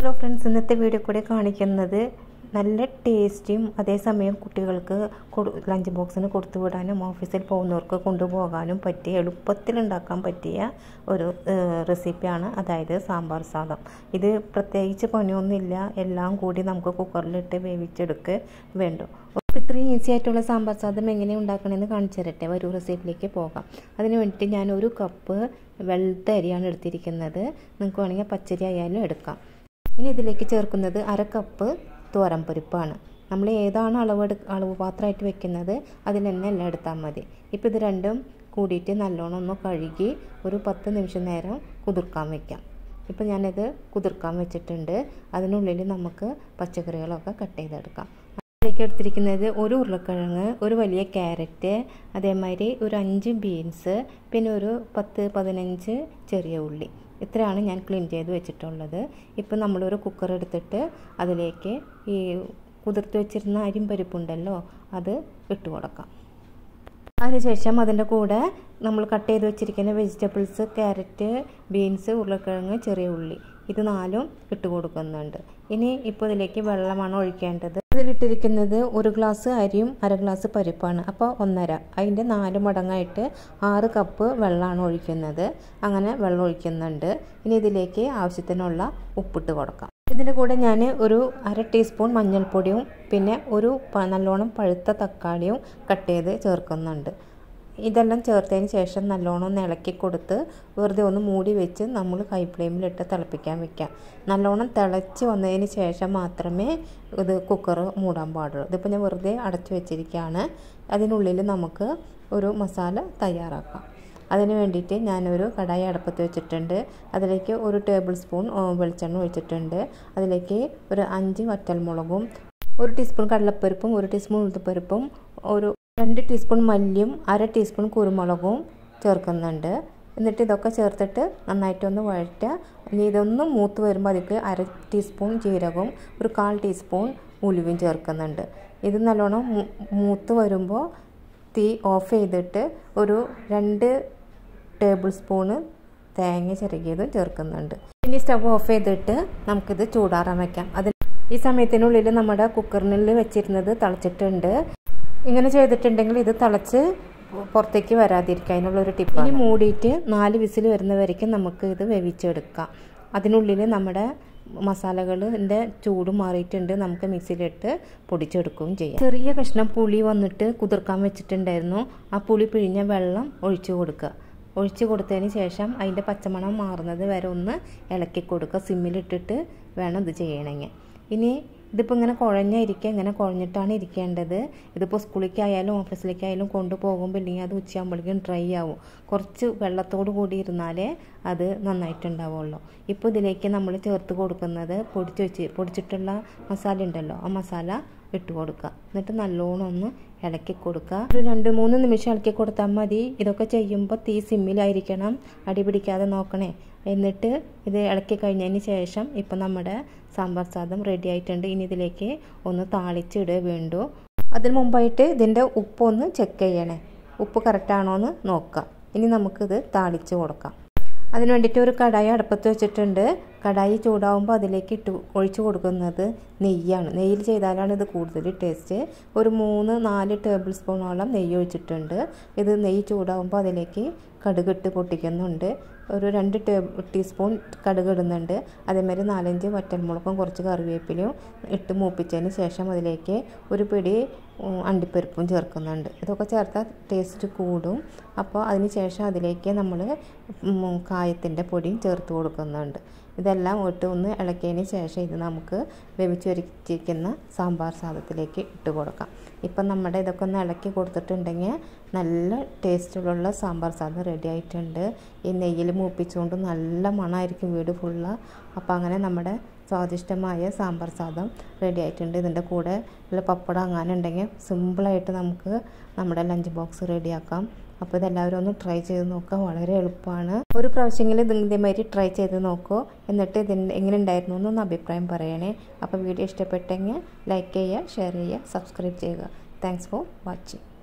hello friends ഇന്നത്തെ video കൂടെ കാണിക്കുന്നത് നല്ല ടേസ്റ്റിയും അതേസമയം കുട്ടികൾക്ക് കൊടു ലഞ്ച് ബോക്സിന് കൊടുത്തു വിടാനും ഓഫീസിൽ പോകുന്നവർക്ക് കൊണ്ടുപോകാനും പറ്റിയ എളുപ്പത്തിൽ ഉണ്ടാക്കാൻ പറ്റിയ ഒരു റെസിപ്പിയാണ് അതായത് സാമ്പാർ സാദം ഇത് പ്രത്യേകിച്ച് പണിയൊന്നുമില്ല എല്ലാം കൂടി നമുക്ക് കുക്കറിലിട്ട് വേവിച്ചെടുക്ക് വേണ്ടു അപ്പോൾ ഇത്രയും ഈസി ആയിട്ടുള്ള സാമ്പാർ സാദം എങ്ങനെ ഉണ്ടാക്കണമെന്ന് കാണിച്ചു തരട്ടെ ഒരു റെസിപ്പിയിലേക്ക് പോകാം അതിന് വേണ്ടിയിട്ട് ഞാൻ ഒരു കപ്പ് വെളുത്ത അരിയാണ് എടുത്തിരിക്കുന്നത് നിങ്ങൾക്ക് വേണമെങ്കിൽ പച്ചരി ആയാലും എടുക്കാം ഇനി ഇതിലേക്ക് ചേർക്കുന്നത് അര കപ്പ് തോരംപരിപ്പാണ് നമ്മൾ ഏതാണ് അളവ് അളവ് പാത്രമായിട്ട് വെക്കുന്നത് അതിൽ തന്നെ എല്ലാം എടുത്താൽ മതി ഇപ്പോൾ ഇത് രണ്ടും കൂടിയിട്ട് നല്ലോണം ഒന്ന് കഴുകി ഒരു പത്ത് നിമിഷം നേരം കുതിർക്കാൻ വെക്കാം ഇപ്പോൾ ഞാനിത് കുതിർക്കാൻ വെച്ചിട്ടുണ്ട് അതിനുള്ളിൽ നമുക്ക് പച്ചക്കറികളൊക്കെ കട്ട് ചെയ്തെടുക്കാം അതിലേക്ക് എടുത്തിരിക്കുന്നത് ഒരു ഉരുളക്കിഴങ്ങ് ഒരു വലിയ ക്യാരറ്റ് അതേമാതിരി ഒരു അഞ്ച് ബീൻസ് പിന്നെ ഒരു പത്ത് പതിനഞ്ച് ചെറിയ ഉള്ളി ഇത്രയാണ് ഞാൻ ക്ലീൻ ചെയ്ത് വെച്ചിട്ടുള്ളത് ഇപ്പം നമ്മളൊരു കുക്കർ എടുത്തിട്ട് അതിലേക്ക് ഈ കുതിർത്ത് വെച്ചിരുന്ന അരിയും പരിപ്പുണ്ടല്ലോ അത് ഇട്ട് കൊടുക്കാം അതിനുശേഷം അതിൻ്റെ കൂടെ നമ്മൾ കട്ട് ചെയ്ത് വെച്ചിരിക്കുന്ന വെജിറ്റബിൾസ് ക്യാരറ്റ് ബീൻസ് ഉരുളക്കിഴങ്ങ് ചെറിയ ഉള്ളി ഇത് നാലും ഇട്ട് കൊടുക്കുന്നുണ്ട് ഇനി ഇപ്പോൾ ഇതിലേക്ക് വെള്ളമാണ് ഒഴിക്കേണ്ടത് ഇതിലിട്ടിരിക്കുന്നത് ഒരു ഗ്ലാസ് അരിയും അര ഗ്ലാസ് പരിപ്പാണ് അപ്പോൾ ഒന്നര അതിൻ്റെ നാല് മടങ്ങായിട്ട് ആറ് കപ്പ് വെള്ളമാണ് ഒഴിക്കുന്നത് അങ്ങനെ വെള്ളം ഒഴിക്കുന്നുണ്ട് ഇനി ഇതിലേക്ക് ആവശ്യത്തിനുള്ള ഉപ്പിട്ട് കൊടുക്കാം ഇതിൻ്റെ കൂടെ ഞാൻ ഒരു അര ടീസ്പൂൺ മഞ്ഞൾപ്പൊടിയും പിന്നെ ഒരു നല്ലോണം പഴുത്ത തക്കാളിയും കട്ട് ചെയ്ത് ചേർക്കുന്നുണ്ട് ഇതെല്ലാം ചേർത്തതിന് ശേഷം നല്ലോണം ഒന്ന് ഇളക്കി കൊടുത്ത് വെറുതെ ഒന്ന് മൂടി വെച്ച് നമ്മൾ ഹൈ ഫ്ലെയിമിലിട്ട് തിളപ്പിക്കാൻ വെക്കാം നല്ലോണം തിളച്ച് വന്നതിന് ശേഷം മാത്രമേ ഇത് കുക്കർ മൂടാൻ പാടുള്ളൂ ഇതിപ്പോൾ ഞാൻ വെറുതെ അടച്ചു വെച്ചിരിക്കുകയാണ് അതിനുള്ളിൽ നമുക്ക് ഒരു മസാല തയ്യാറാക്കാം അതിന് വേണ്ടിയിട്ട് ഞാനൊരു കടായി അടുപ്പത്ത് വെച്ചിട്ടുണ്ട് അതിലേക്ക് ഒരു ടേബിൾ സ്പൂൺ വെളിച്ചെണ്ണ ഒഴിച്ചിട്ടുണ്ട് അതിലേക്ക് ഒരു അഞ്ച് വറ്റൽമുളകും ഒരു ടീസ്പൂൺ കടലപ്പരിപ്പും ഒരു ടീസ്പൂൺ ഉഴുത്തപ്പരിപ്പും ഒരു രണ്ട് ടീസ്പൂൺ മല്ലിയും അര ടീസ്പൂൺ കുരുമുളകും ചേർക്കുന്നുണ്ട് എന്നിട്ട് ഇതൊക്കെ ചേർത്തിട്ട് നന്നായിട്ടൊന്ന് വഴറ്റുക ഇനി ഇതൊന്ന് മൂത്ത് വരുമ്പോൾ അതിലേക്ക് അര ടീസ്പൂൺ ജീരകവും ഒരു കാൽ ടീസ്പൂൺ ഉലുവയും ചേർക്കുന്നുണ്ട് ഇത് നല്ലോണം മൂത്ത് വരുമ്പോൾ തീ ഓഫ് ചെയ്തിട്ട് ഒരു രണ്ട് ടേബിൾ സ്പൂണ് തേങ്ങ ചിരകിയതും ചേർക്കുന്നുണ്ട് ഇനി സ്റ്റവ് ഓഫ് ചെയ്തിട്ട് നമുക്കിത് ചൂടാറാൻ വയ്ക്കാം അതിന് ഈ സമയത്തിനുള്ളിൽ നമ്മുടെ കുക്കറിനുള്ളിൽ വെച്ചിരുന്നത് തിളച്ചിട്ടുണ്ട് ഇങ്ങനെ ചെയ്തിട്ടുണ്ടെങ്കിൽ ഇത് തിളച്ച് പുറത്തേക്ക് വരാതിരിക്കുക അതിനുള്ളൊരു ടിപ്പ് ഇനി മൂടിയിട്ട് നാല് വിസിൽ വരുന്നവരേക്കും നമുക്ക് ഇത് വേവിച്ചെടുക്കാം അതിനുള്ളിൽ നമ്മുടെ മസാലകളിൻ്റെ ചൂട് മാറിയിട്ടുണ്ട് നമുക്ക് മിക്സിയിലിട്ട് പൊടിച്ചെടുക്കുകയും ചെയ്യാം ചെറിയ കഷ്ണം പുളി വന്നിട്ട് കുതിർക്കാൻ വെച്ചിട്ടുണ്ടായിരുന്നു ആ പുളി പിഴിഞ്ഞ വെള്ളം ഒഴിച്ചു കൊടുക്കുക ഒഴിച്ചു കൊടുത്തതിന് ശേഷം അതിൻ്റെ പച്ചമണം മാറുന്നത് വരെ ഒന്ന് ഇളക്കി കൊടുക്കുക സിമ്മിലിട്ടിട്ട് വേണം ഇത് ചെയ്യണമെങ്കിൽ ഇനി ഇതിപ്പോൾ ഇങ്ങനെ കുഴഞ്ഞിരിക്കുക ഇങ്ങനെ കുഴഞ്ഞിട്ടാണ് ഇരിക്കേണ്ടത് ഇതിപ്പോൾ സ്കൂളിലേക്കായാലും ഓഫീസിലേക്കായാലും കൊണ്ടുപോകുമ്പോൾ ഇല്ലെങ്കിൽ അത് ഉച്ചയാകുമ്പോഴേക്കും ഡ്രൈ ആവും കുറച്ച് വെള്ളത്തോട് കൂടി ഇരുന്നാലേ അത് നന്നായിട്ടുണ്ടാവുള്ളൂ ഇപ്പോൾ ഇതിലേക്ക് നമ്മൾ ചേർത്ത് കൊടുക്കുന്നത് പൊടിച്ച് വെച്ച് പൊടിച്ചിട്ടുള്ള മസാല ഉണ്ടല്ലോ ആ മസാല ഇട്ട് കൊടുക്കുക എന്നിട്ട് നല്ലോണം ഒന്ന് ഇളക്കി കൊടുക്കുക ഒരു രണ്ട് മൂന്ന് നിമിഷം ഇളക്കി കൊടുത്താൽ മതി ഇതൊക്കെ ചെയ്യുമ്പോൾ തീ സിമ്മിലായിരിക്കണം അടി പിടിക്കാതെ നോക്കണേ എന്നിട്ട് ഇത് ഇളക്കി കഴിഞ്ഞതിന് ശേഷം ഇപ്പം നമ്മുടെ സാമ്പാർ സാദം റെഡി ആയിട്ടുണ്ട് ഇനി ഇതിലേക്ക് ഒന്ന് താളിച്ചിടുക വേണ്ടു അതിന് മുമ്പായിട്ട് ഇതിൻ്റെ ഉപ്പൊന്ന് ചെക്ക് ചെയ്യണേ ഉപ്പ് കറക്റ്റാണോ എന്ന് നോക്കാം ഇനി നമുക്കിത് താളിച്ച് കൊടുക്കാം അതിന് വേണ്ടിയിട്ട് ഒരു കടായി അടുപ്പത്ത് വെച്ചിട്ടുണ്ട് കടായി ചൂടാവുമ്പോൾ അതിലേക്ക് ഇട്ട് ഒഴിച്ചു കൊടുക്കുന്നത് നെയ്യാണ് നെയ്യിൽ ചെയ്താലാണ് ഇത് കൂടുതൽ ടേസ്റ്റ് ഒരു മൂന്ന് നാല് ടേബിൾ സ്പൂണോളം നെയ്യ് ഒഴിച്ചിട്ടുണ്ട് ഇത് നെയ്യ് ചൂടാവുമ്പോൾ അതിലേക്ക് കടുകിട്ട് പൊട്ടിക്കുന്നുണ്ട് ഒരു രണ്ട് ടേബിൾ ടീസ്പൂൺ കടുക് ഇടുന്നുണ്ട് അതേമാതിരി നാലഞ്ച് വറ്റൽമുളകും കുറച്ച് കറിവേപ്പിലയും ഇട്ട് മൂപ്പിച്ചതിന് ശേഷം അതിലേക്ക് ഒരു പിടി അണ്ടിപ്പരിപ്പും ചേർക്കുന്നുണ്ട് ഇതൊക്കെ ചേർത്താൽ ടേസ്റ്റ് കൂടും അപ്പോൾ അതിന് ശേഷം അതിലേക്ക് നമ്മൾ കായത്തിൻ്റെ പൊടിയും ചേർത്ത് കൊടുക്കുന്നുണ്ട് ഇതെല്ലാം ഇട്ട് ഒന്ന് ഇളക്കിയതിന് ശേഷം ഇത് നമുക്ക് വേവിച്ച് വരിച്ചിരിക്കുന്ന സാമ്പാർ സാദത്തിലേക്ക് ഇട്ട് കൊടുക്കാം ഇപ്പം നമ്മുടെ ഇതൊക്കെ ഒന്ന് ഇളക്കി കൊടുത്തിട്ടുണ്ടെങ്കിൽ നല്ല ടേസ്റ്റിലുള്ള സാമ്പാർ സാദം റെഡി ആയിട്ടുണ്ട് ഈ നെയ്യിൽ മൂപ്പിച്ചുകൊണ്ട് നല്ല മണമായിരിക്കും വീട് ഫുള്ള് അപ്പോൾ അങ്ങനെ നമ്മുടെ സ്വാദിഷ്ടമായ സാമ്പാർ സാദം റെഡി ആയിട്ടുണ്ട് ഇതിൻ്റെ കൂടെ ഉള്ള പപ്പടം അങ്ങനെ ഉണ്ടെങ്കിൽ സിമ്പിളായിട്ട് നമുക്ക് നമ്മുടെ ലഞ്ച് ബോക്സ് റെഡിയാക്കാം അപ്പോൾ ഇതെല്ലാവരും ഒന്ന് ട്രൈ ചെയ്ത് നോക്കുക വളരെ എളുപ്പമാണ് ഒരു പ്രാവശ്യമെങ്കിലും ഇത് ഇതേമാതിരി ട്രൈ ചെയ്ത് നോക്കൂ എന്നിട്ട് ഇതിൻ്റെ എങ്ങനെ ഉണ്ടായിരുന്നു എന്നൊന്ന് അഭിപ്രായം പറയണേ അപ്പോൾ വീഡിയോ ഇഷ്ടപ്പെട്ടെങ്കിൽ ലൈക്ക് ചെയ്യുക ഷെയർ ചെയ്യുക സബ്സ്ക്രൈബ് ചെയ്യുക താങ്ക്സ് ഫോർ വാച്ചിങ്